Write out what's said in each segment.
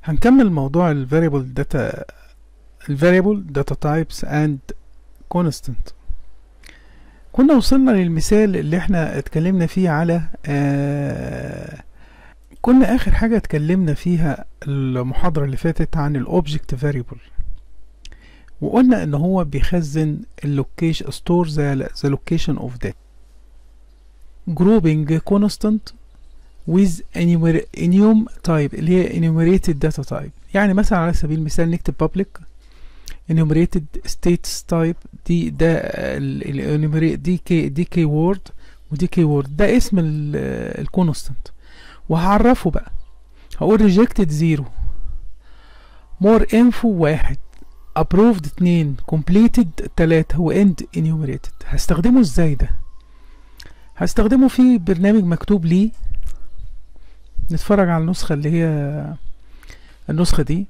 هنكمل موضوع ال variable data ال variable data types and constant كنا وصلنا للمثال اللي احنا اتكلمنا فيه على آه كنا اخر حاجة اتكلمنا فيها المحاضرة اللي فاتت عن الاوبجكت variable وقلنا ان هو بيخزن اللوكيشن store the, the location of data grouping constant with enum type اللي هي enumerated data type يعني مثلا على سبيل المثال نكتب public enumerated status type دي ده ال دي كي دي كي وورد ودي كي وورد ده اسم الكونستنت وهعرفه بقى هقول rejected زيرو more info واحد approved اتنين completed تلاتة و end enumerated هستخدمه ازاي ده هستخدمه في برنامج مكتوب ليه نتفرج على النسخة اللي هي النسخة دي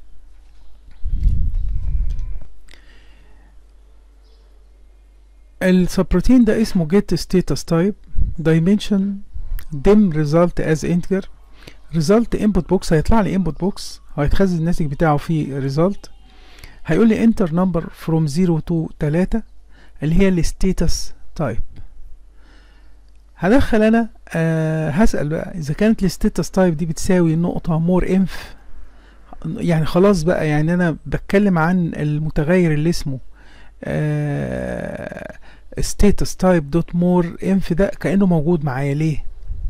السبروتين ده اسمه get status type dimension dim result as integer result input box هيطلع لي input box هيتخزن الناتج بتاعه في result هيقول لي enter number from 0 to 3 اللي هي الستاتس type هدخل انا آه هسأل بقى اذا كانت الستاتس تايب دي بتساوي نقطة مور انف يعني خلاص بقى يعني انا بتكلم عن المتغير اللي اسمه آه status type دوت مور انف ده كأنه موجود معايا ليه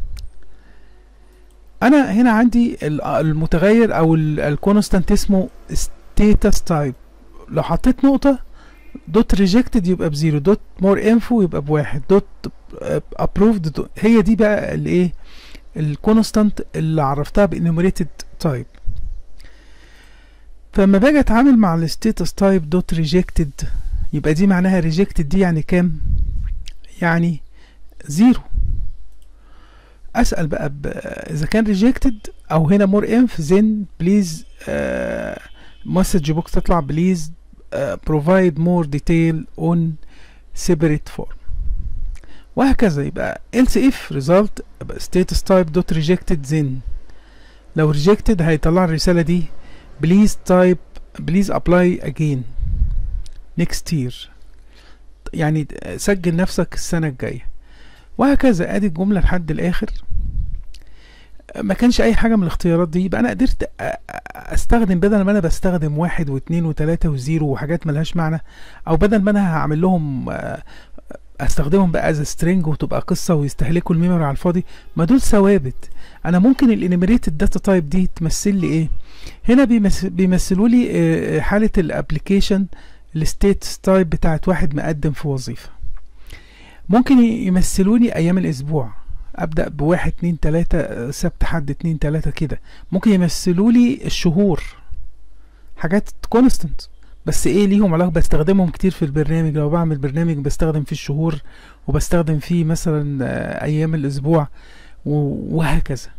انا هنا عندي المتغير او الكونستانت اسمه status type لو حطيت نقطة دوت ريجكتد يبقى بزيرو دوت مور انفو يبقى بواحد دوت ابروفد هي دي بقى الايه الكونستانت اللي عرفتها بانيميريتد تايب فلما باجي اتعامل مع الستاتس تايب دوت ريجكتد يبقى دي معناها ريجكتد دي يعني كام يعني زيرو اسال بقى اذا كان ريجكتد او هنا مور انف زين بليز مسج بوكس تطلع بليز Uh, provide more detail on separate form وهكذا يبقى else if result يبقى status type dot rejected then لو rejected هيطلع الرسالة دي please type please apply again next year يعني سجل نفسك السنة الجاية وهكذا ادي الجملة لحد الاخر ما كانش اي حاجه من الاختيارات دي يبقى انا قدرت استخدم بدل ما انا بستخدم واحد واثنين وثلاثة وزيرو وحاجات ملهاش معنى او بدل ما انا هعمل لهم استخدمهم بقى از سترينج وتبقى قصه ويستهلكوا الميموري على الفاضي ما دول ثوابت انا ممكن الانيميريتد داتا تايب دي تمثل لي ايه هنا بيمثلوا لي حاله الابلكيشن الستيتس تايب بتاعت واحد مقدم في وظيفه ممكن يمثلوني ايام الاسبوع ابدا بواحد اتنين تلاتة سبت حد اتنين تلاتة كده ممكن يمثلوا لي الشهور حاجات كونستنت بس ايه ليهم علاقه بستخدمهم كتير في البرنامج لو بعمل برنامج بستخدم فيه الشهور وبستخدم فيه مثلا ايام الاسبوع وهكذا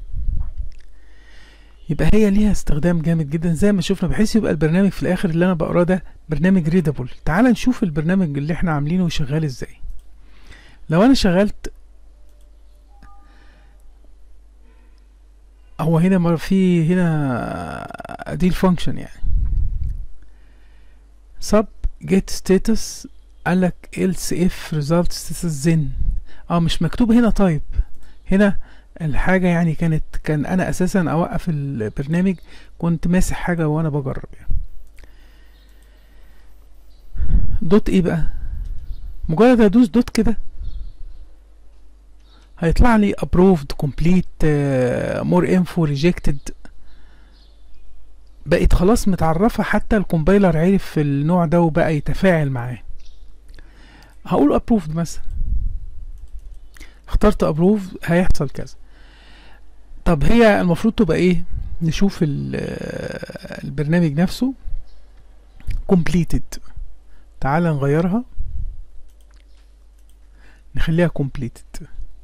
يبقى هي ليها استخدام جامد جدا زي ما شفنا بحيث يبقى البرنامج في الاخر اللي انا بقراه ده برنامج ريدابل تعال نشوف البرنامج اللي احنا عاملينه شغال ازاي لو انا شغلت هو هنا في هنا دي الفانكشن يعني sub get status قالك else if result status then اه مش مكتوب هنا طيب هنا الحاجة يعني كانت كان انا اساسا اوقف البرنامج كنت ماسح حاجة وانا بجرب يعني دوت ايه بقى مجرد ادوس دوت كده هيطلع لي approved complete uh, more info rejected بقت خلاص متعرفة حتى الكومبايلر عرف النوع ده وبقى يتفاعل معاه هقول approved مثلا اخترت approved هيحصل كذا طب هي المفروض تبقى ايه نشوف البرنامج نفسه completed تعال نغيرها نخليها completed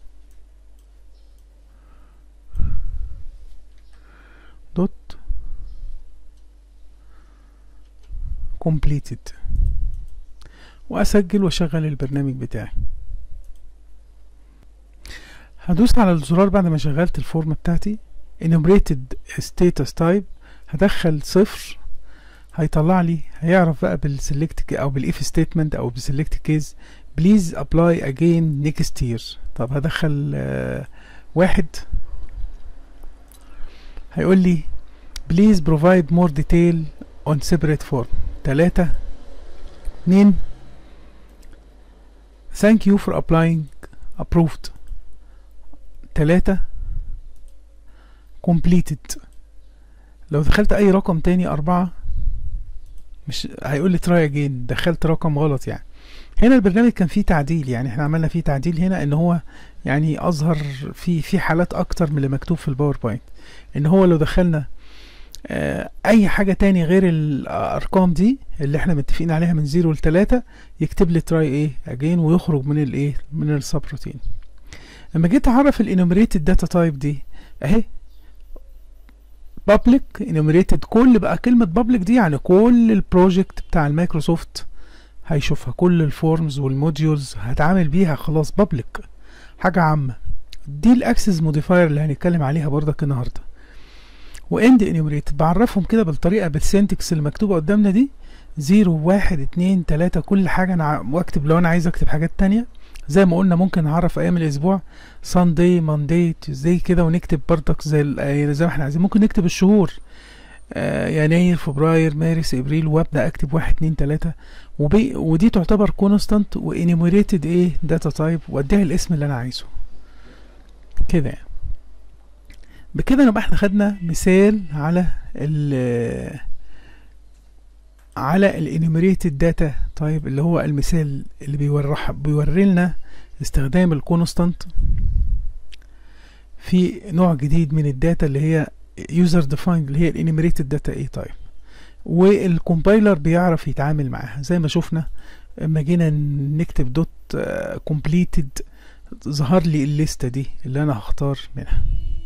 دوت completed واسجل واشغل البرنامج بتاعي هدوس على الزرار بعد ما شغلت الفورم بتاعتي enumerated status type هدخل صفر هيطلع لي هيعرف بقى بالسلكت او بالاف ستيتمنت او بالسلكت كيز بليز ابلاي اجين نيكست يير طب هدخل آه واحد هيقول لي بليز بروفايد مور ديتيل اون سيبريت فورم تلاتة اتنين thank you for applying approved تلاتة completed لو دخلت اي رقم تاني اربعة مش هيقول لي تراي اجين دخلت رقم غلط يعني هنا البرنامج كان فيه تعديل يعني احنا عملنا فيه تعديل هنا ان هو يعني اظهر في في حالات اكتر من اللي مكتوب في الباوربوينت ان هو لو دخلنا آه اي حاجة تاني غير الارقام دي اللي احنا متفقين عليها من زيرو لتلاتة يكتب لي تراي ايه اجين ويخرج من الايه من السب روتين لما جيت اعرف الانوميريتد داتا تايب دي اهي public enumerated كل بقى كلمة public دي يعني كل البروجكت بتاع المايكروسوفت هيشوفها كل الفورمز والموديولز هتعامل بيها خلاص public حاجة عامة دي الاكسس موديفاير اللي هنتكلم عليها برضك النهارده واند انيميريت بعرفهم كده بالطريقه بالسنتكس اللي مكتوبه قدامنا دي زيرو واحد اتنين تلاتة كل حاجة انا واكتب لو انا عايز اكتب حاجات تانية زي ما قلنا ممكن نعرف ايام الاسبوع ساندي ماندي زي كده ونكتب برضك زي زي ما احنا عايزين ممكن نكتب الشهور آه يناير فبراير مارس ابريل وابدا اكتب واحد اتنين تلاتة وبي ودي تعتبر كونستانت وانيميريتد ايه داتا تايب واديها الاسم اللي انا عايزه كده يعني بكده نبقى احنا خدنا مثال على ال على الانيميريتد داتا تايب اللي هو المثال اللي بيورح بيوري لنا استخدام الكونستانت في نوع جديد من الداتا اللي هي يوزر ديفايند اللي هي الانيميريتد داتا اي تايب والكومبايلر بيعرف يتعامل معاها زي ما شفنا اما جينا نكتب دوت كومبليتد ظهر لي الليسته دي اللي انا هختار منها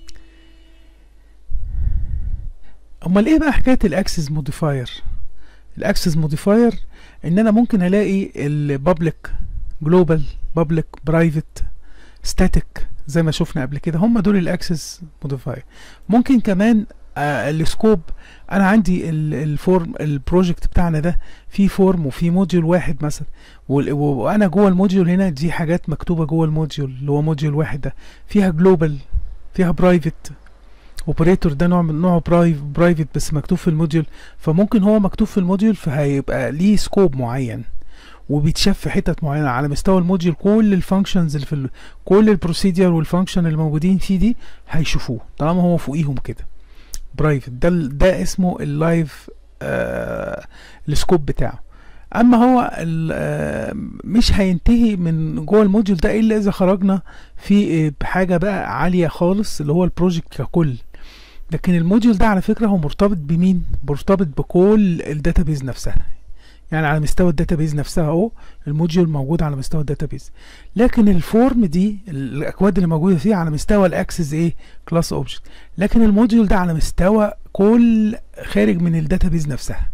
امال ايه بقى حكايه الاكسس موديفاير الاكسس موديفاير ان انا ممكن الاقي البابليك جلوبال بابليك برايفت ستاتيك زي ما شفنا قبل كده هم دول الاكسس موديفاير ممكن كمان آه السكوب انا عندي الفورم البروجكت بتاعنا ده في فورم وفي موديول واحد مثلا وانا جوه الموديول هنا دي حاجات مكتوبه جوه الموديول اللي هو موديول واحد ده فيها جلوبال فيها برايفت اوبريتور ده نوع من نوعه برايف برايفت بس مكتوب في الموديول فممكن هو مكتوب في الموديول فهيبقى ليه سكوب معين وبيتشاف في حتت معينه على مستوى الموديول كل الفانكشنز اللي في ال... كل البروسيدير والفانكشن اللي موجودين فيه دي هيشوفوه طالما هو فوقيهم كده برايفت ده ده اسمه اللايف آه السكوب بتاعه اما هو آه مش هينتهي من جوه الموديول ده الا اذا خرجنا في بحاجه بقى عاليه خالص اللي هو البروجكت ككل لكن الموديول ده على فكره هو مرتبط بمين مرتبط بكل الداتابيز نفسها يعني على مستوى الداتابيز نفسها اهو الموديول موجود على مستوى الداتابيز لكن الفورم دي الاكواد اللي موجوده فيه على مستوى الاكسس ايه كلاس اوبجكت لكن الموديول ده على مستوى كل خارج من الداتابيز نفسها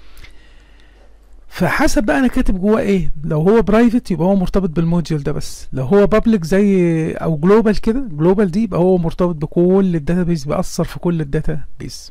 فحسب بقى انا كاتب جواه ايه لو هو برايفت يبقى هو مرتبط بالموديول ده بس لو هو بابليك زي او جلوبال كده جلوبال دي يبقى هو مرتبط بكل الداتابيز بيأثر في كل الداتابيز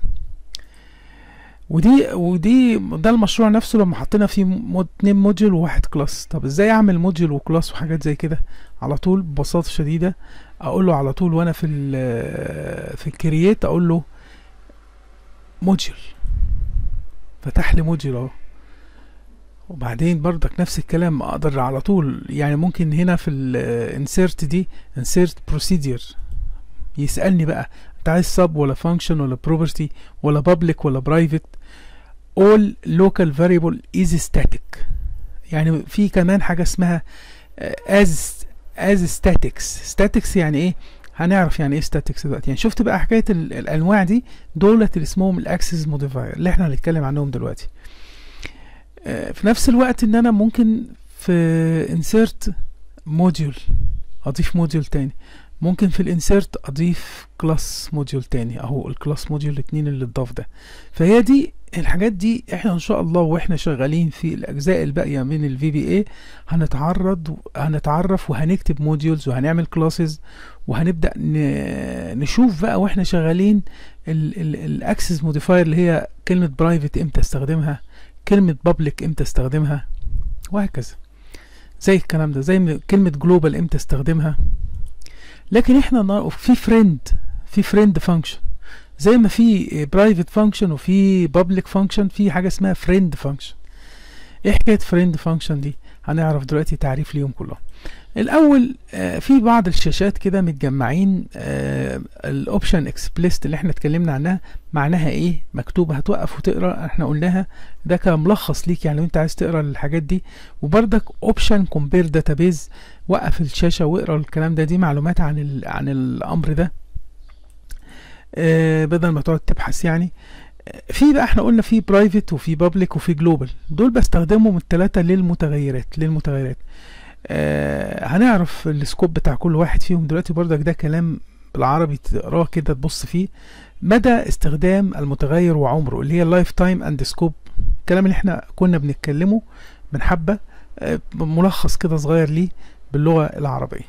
ودي ودي ده المشروع نفسه لما حطينا فيه مود اتنين موديول وواحد كلاس طب ازاي اعمل موديول وكلاس وحاجات زي كده على طول ببساطه شديده اقول له على طول وانا في ال في الكرييت اقول له موديول فتح لي موديول اهو وبعدين برضك نفس الكلام اقدر على طول يعني ممكن هنا في الانسيرت دي انسيرت بروسيدير يسالني بقى انت عايز سب ولا فانكشن ولا بروبرتي ولا بابليك ولا برايفت all local variable is static يعني في كمان حاجه اسمها as as statics statics يعني ايه هنعرف يعني ايه statics دلوقتي يعني شفت بقى حكايه الانواع دي دولت اللي اسمهم الاكسس موديفاير اللي احنا هنتكلم عنهم دلوقتي في نفس الوقت ان انا ممكن في insert موديول اضيف موديول تاني ممكن في الانسيرت اضيف كلاس موديول تاني اهو الكلاس موديول الاتنين اللي اتضاف ده فهي دي الحاجات دي احنا ان شاء الله واحنا شغالين في الاجزاء الباقيه من الفي بي اي هنتعرض هنتعرف وهنكتب موديولز وهنعمل كلاسز وهنبدا نشوف بقى واحنا شغالين الاكسس موديفاير اللي هي كلمة برايفت امتى استخدمها كلمة بابليك امتى استخدمها وهكذا زي الكلام ده زي م- كلمة جلوبال امتى استخدمها لكن احنا النهار- في فريند في فريند فانكشن زي ما في برايفت فانكشن وفي بابليك فانكشن في حاجة اسمها فريند فانكشن ايه حكاية فريند فانكشن دي هنعرف دلوقتي تعريف ليهم كلهم الاول آه، في بعض الشاشات كده متجمعين الاوبشن اكسبليست اللي احنا اتكلمنا عنها معناها ايه مكتوبه هتوقف وتقرا احنا قلناها ده كملخص ليك يعني لو انت عايز تقرا الحاجات دي وبرضك اوبشن كومبير داتابيز وقف الشاشه واقرا الكلام ده دي معلومات عن ال عن الامر ده آه، بدل ما تقعد تبحث يعني آه، في بقى احنا قلنا في برايفت وفي بابليك وفي جلوبال دول بستخدمهم الثلاثه للمتغيرات للمتغيرات آه هنعرف السكوب بتاع كل واحد فيهم دلوقتي برضك ده كلام بالعربي تقراه كده تبص فيه مدى استخدام المتغير وعمره اللي هي اللايف تايم اند سكوب الكلام اللي احنا كنا بنتكلمه من حبة آه ملخص كده صغير ليه باللغة العربية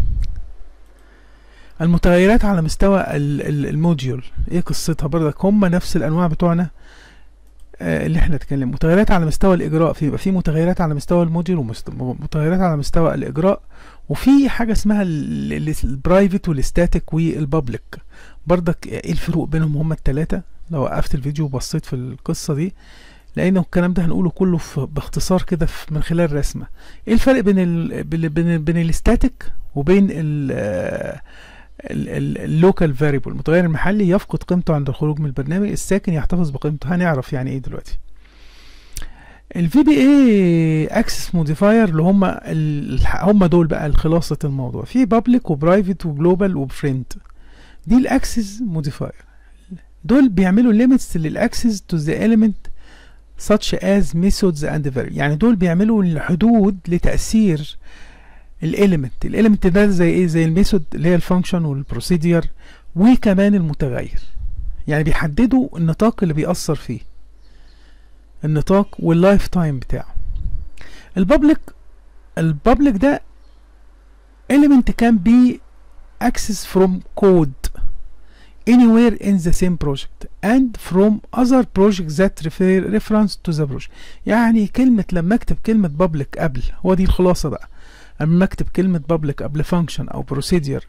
المتغيرات على مستوى ال- ال- الموديول ايه قصتها برضك هم نفس الانواع بتوعنا آه، اللي احنا اتكلم متغيرات على مستوى الاجراء في يبقى في متغيرات على مستوى الموديول ومتغيرات على مستوى الاجراء وفي حاجه اسمها البرايفت والستاتيك والبابليك برضك ايه الفروق بينهم هما الثلاثه لو وقفت الفيديو وبصيت في القصه دي لان الكلام ده هنقوله كله في باختصار كده في- من خلال رسمه ايه الفرق بين ال بين بين, بين الستاتيك وبين ال اللوكال فاريبل المتغير المحلي يفقد قيمته عند الخروج من البرنامج الساكن يحتفظ بقيمته هنعرف يعني ايه دلوقتي الفي بي اي اكسس موديفاير اللي هم ال- هم دول بقى خلاصه الموضوع في بابليك وبرايفت وجلوبال وبفريند دي الاكسس موديفاير دول بيعملوا ليميتس للاكسس تو ذا element such as methods and variables يعني دول بيعملوا الحدود لتأثير الاليمنت الاليمنت ده زي ايه زي الميثود اللي هي الفانكشن والبروسيدير وكمان المتغير يعني بيحددوا النطاق اللي بيأثر فيه النطاق واللايف تايم بتاعه البابليك البابليك ده element can be accessed from code anywhere in the same project and from other projects that refer reference to the project يعني كلمة لما اكتب كلمة public قبل هو دي الخلاصة بقى اما اكتب كلمة public قبل function او procedure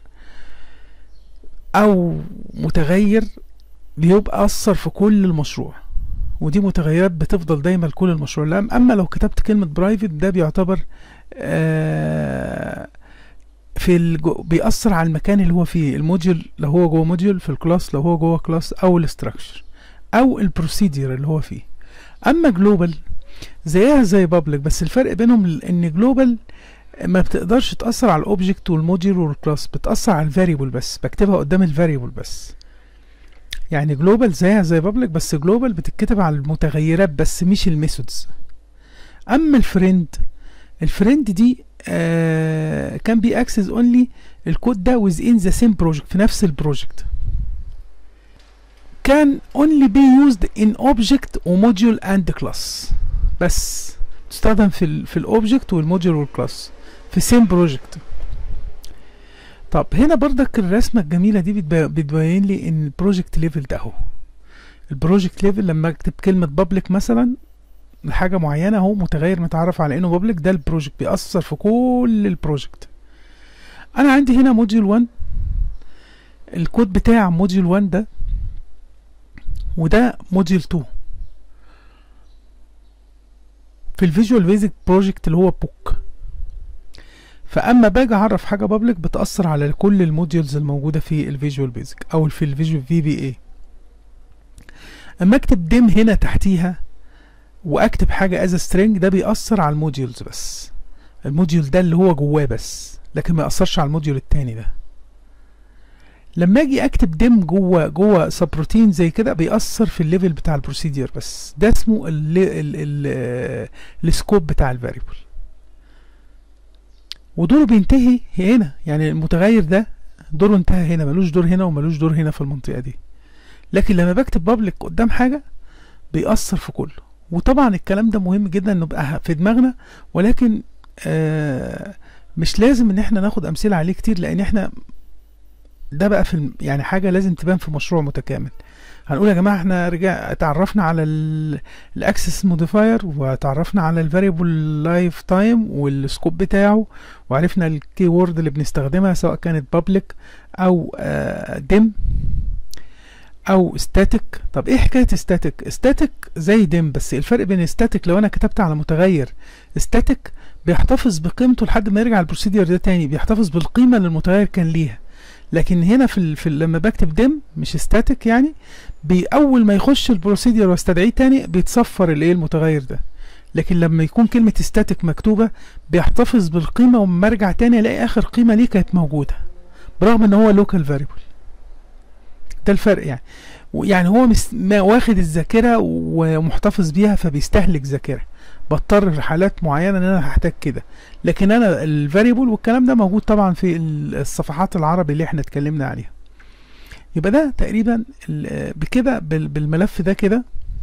او متغير بيبقى اثر في كل المشروع ودي متغيرات بتفضل دايما لكل المشروع لا اما لو كتبت كلمة برايفت ده بيعتبر آه في الجو بيأثر على المكان اللي هو فيه الموديول لو هو جوه موديول في الكلاس لو هو جوه كلاس او الاستراكشر او البروسيدير اللي هو فيه اما جلوبال زيها زي بابليك بس الفرق بينهم ان جلوبال ما بتقدرش تأثر على الاوبجكت والموديول والكلاس بتأثر على الفاريبل بس بكتبها قدام الفاريبل بس يعني جلوبال زيها زي بابليك بس جلوبال بتتكتب على المتغيرات بس مش الميثودز اما الفريند الفريند دي كان بي اكسس اونلي الكود ده within the same project في نفس البروجكت كان only be used in object وموديول and class بس تستخدم في ال في الاوبجكت والموديول والكلاس في same project طب هنا برضك الرسمة الجميلة دي بتب- بتبين لي ان البروجكت ليفل ده اهو البروجكت ليفل لما اكتب كلمة بابليك مثلا لحاجة معينة اهو متغير متعرف على انه بابليك ده البروجكت بيأثر في كل البروجكت انا عندي هنا موديول 1 الكود بتاع موديول 1 ده وده موديول 2 في الفيجوال بيزك بروجكت اللي هو بوك فاما باجي اعرف حاجه بابليك بتاثر على كل الموديولز الموجوده في الفيجوال بيزك او في الفيجوال في بي اي اما اكتب ديم هنا تحتيها واكتب حاجه از سترينج ده بيأثر على الموديولز بس الموديول ده اللي هو جواه بس لكن ما يأثرش على الموديول التاني ده لما اجي اكتب ديم جوه جوه سبروتين زي كده بيأثر في الليفل بتاع البروسيدير بس ده اسمه ال ال ال السكوب بتاع الفاريبل ودوره بينتهي هنا يعني المتغير ده دوره انتهى هنا ملوش دور هنا وملوش دور هنا في المنطقة دي لكن لما بكتب بابليك قدام حاجة بيأثر في كله وطبعا الكلام ده مهم جدا انه يبقى في دماغنا ولكن آه مش لازم ان احنا ناخد امثله عليه كتير لان احنا ده بقى في الم- يعني حاجه لازم تبان في مشروع متكامل هنقول يا جماعه احنا رجع اتعرفنا على الاكسس موديفاير وتعرفنا على الفاريبل لايف تايم والسكوب بتاعه وعرفنا الكي وورد اللي بنستخدمها سواء كانت بابليك او ديم او ستاتيك طب ايه حكايه ستاتيك ستاتيك زي ديم بس الفرق بين ستاتيك لو انا كتبت على متغير ستاتيك بيحتفظ بقيمته لحد ما يرجع البروسيدير ده تاني بيحتفظ بالقيمه اللي المتغير كان ليها لكن هنا في, ال في ال لما بكتب ديم مش ستاتيك يعني اول ما يخش البروسيدير واستدعيه تاني بيتصفر الايه المتغير ده لكن لما يكون كلمة ستاتيك مكتوبة بيحتفظ بالقيمة وما ارجع تاني الاقي اخر قيمة ليه كانت موجودة برغم ان هو لوكال فاريبل ده الفرق يعني يعني هو ما واخد الذاكرة ومحتفظ بيها فبيستهلك ذاكرة بضطر في حالات معينة ان انا هحتاج كده لكن انا الفاريبل والكلام ده موجود طبعا في الصفحات العربي اللي احنا اتكلمنا عليها يبقى ده تقريبا بكده بالملف ده كده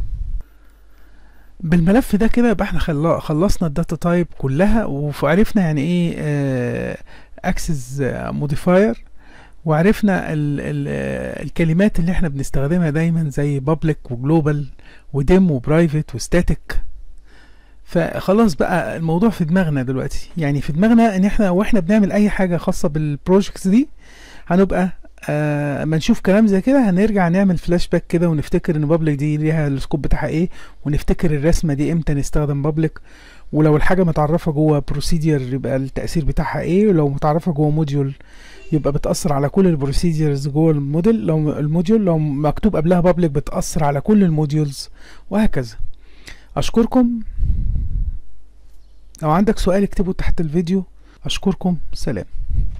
بالملف ده كده يبقى احنا خلصنا الداتا تايب كلها وعرفنا يعني ايه اكسس موديفاير وعرفنا ال ال الكلمات اللي احنا بنستخدمها دايما زي بابليك وجلوبال وديم وبرايفت وستاتيك فخلاص بقى الموضوع في دماغنا دلوقتي يعني في دماغنا ان احنا واحنا بنعمل اي حاجه خاصه بالبروجكتس دي هنبقى آه اما نشوف كلام زي كده هنرجع نعمل فلاش باك كده ونفتكر ان بابليك دي ليها السكوب بتاعها ايه ونفتكر الرسمه دي امتى نستخدم بابليك ولو الحاجه متعرفه جوه بروسيدير يبقى التاثير بتاعها ايه ولو متعرفه جوه موديول يبقى بتاثر على كل البروسيديرز جوه الموديل لو الموديول لو مكتوب قبلها بابليك بتاثر على كل الموديولز وهكذا اشكركم لو عندك سؤال اكتبه تحت الفيديو اشكركم سلام